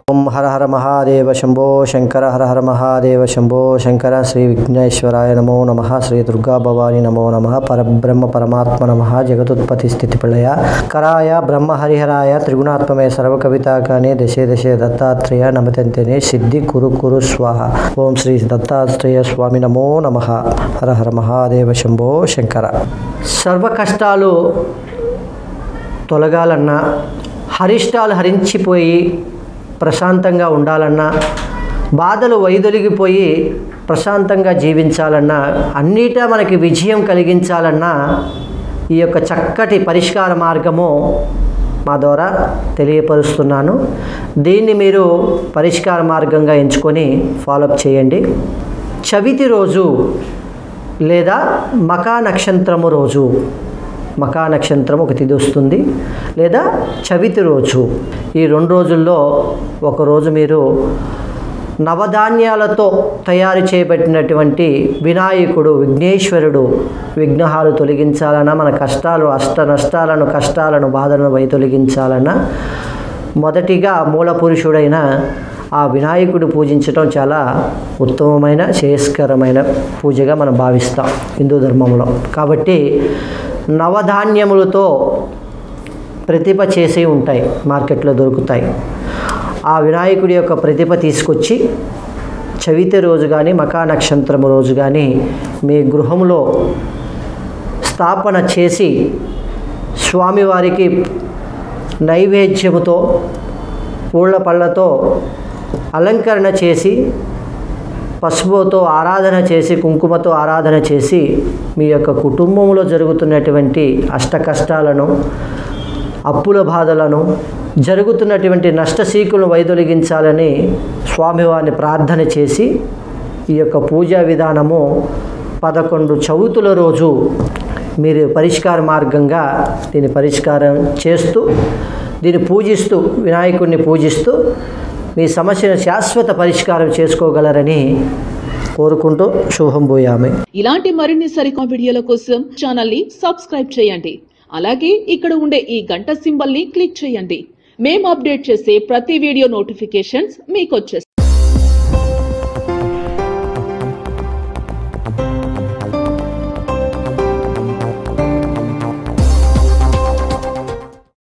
ఓం హర హర మహాదేవ శంభో శంకర హర హర మహాదేవ శంభో శంకర శ్రీ విఘ్నేశ్వరాయ నమో నమ శ్రీ దుర్గా భవాని నమో నమ పరబ్రహ్మ పరమాత్మ నమ జగదుత్పత్తి స్థితి ప్రళయ కరాయ బ్రహ్మ హరిహరాయ త్రిగుణాత్మమే సర్వ కవితాకాని దశే దశే దత్తాత్రేయ నమతంతేనే సిద్ధి కురు కురు స్వాహ ఓం శ్రీ దత్తాత్రేయ స్వామి నమో నమ హర హర మహాదేవ శంభో శంకర సర్వ కష్టాలు తొలగాలన్నా హరిష్టాలు హరించిపోయి ప్రశాంతంగా ఉండాలన్నా బాధలు వైదొలిగిపోయి ప్రశాంతంగా జీవించాలన్నా అన్నిటా మనకి విజయం కలిగించాలన్నా ఈ యొక్క చక్కటి పరిష్కార మార్గము మా ద్వారా తెలియపరుస్తున్నాను దీన్ని మీరు పరిష్కార మార్గంగా ఎంచుకొని ఫాలోఅప్ చేయండి చవితి రోజు లేదా మకా నక్షత్రము రోజు మకా నక్షత్రం ఒక తిథి వస్తుంది లేదా చవితి రోజు ఈ రెండు రోజుల్లో ఒకరోజు మీరు నవధాన్యాలతో తయారు చేయబడినటువంటి వినాయకుడు విఘ్నేశ్వరుడు విఘ్నహాలు తొలగించాలన్నా మన కష్టాలు అష్ట నష్టాలను కష్టాలను బాధలను వై తొలగించాలన్నా మొదటిగా మూల పురుషుడైన ఆ వినాయకుడు పూజించడం చాలా ఉత్తమమైన శ్రేయస్కరమైన పూజగా మనం భావిస్తాం హిందూ ధర్మంలో కాబట్టి నవధాన్యములతో ప్రతిభ చేసి ఉంటాయి మార్కెట్లో దొరుకుతాయి ఆ వినాయకుడి యొక్క ప్రతిభ తీసుకొచ్చి చవితి రోజు కానీ మకా నక్షత్రం రోజు కానీ మీ గృహంలో స్థాపన చేసి స్వామివారికి నైవేద్యముతో పూళ్ళ పళ్ళతో అలంకరణ చేసి పసుపుతో ఆరాధన చేసి కుంకుమతో ఆరాధన చేసి మీ యొక్క కుటుంబంలో జరుగుతున్నటువంటి అష్ట కష్టాలను అప్పుల బాధలను జరుగుతున్నటువంటి నష్టసీకులను వైదొలిగించాలని స్వామివారిని ప్రార్థన చేసి ఈ యొక్క పూజా విధానము పదకొండు చవితుల రోజు మీరు పరిష్కార మార్గంగా దీన్ని పరిష్కారం చేస్తూ దీన్ని పూజిస్తూ వినాయకుడిని పూజిస్తూ మీ సమస్యను శాశ్వత పరిష్కారం చేసుకోగలరని కోరుకుంటూ శుభం పోయామే ఇలాంటి మరిన్ని సరికొత్త వీడియోల కోసం ఛానల్ ని సబ్స్క్రైబ్ చేయండి అలాగే ఇక్కడ ఉండే ఈ గంట సింబల్ ని క్లిక్ చేయండి మేము అప్డేట్ చేసే ప్రతి వీడియో నోటిఫికేషన్స్ మీకు వచ్చేస్తాయి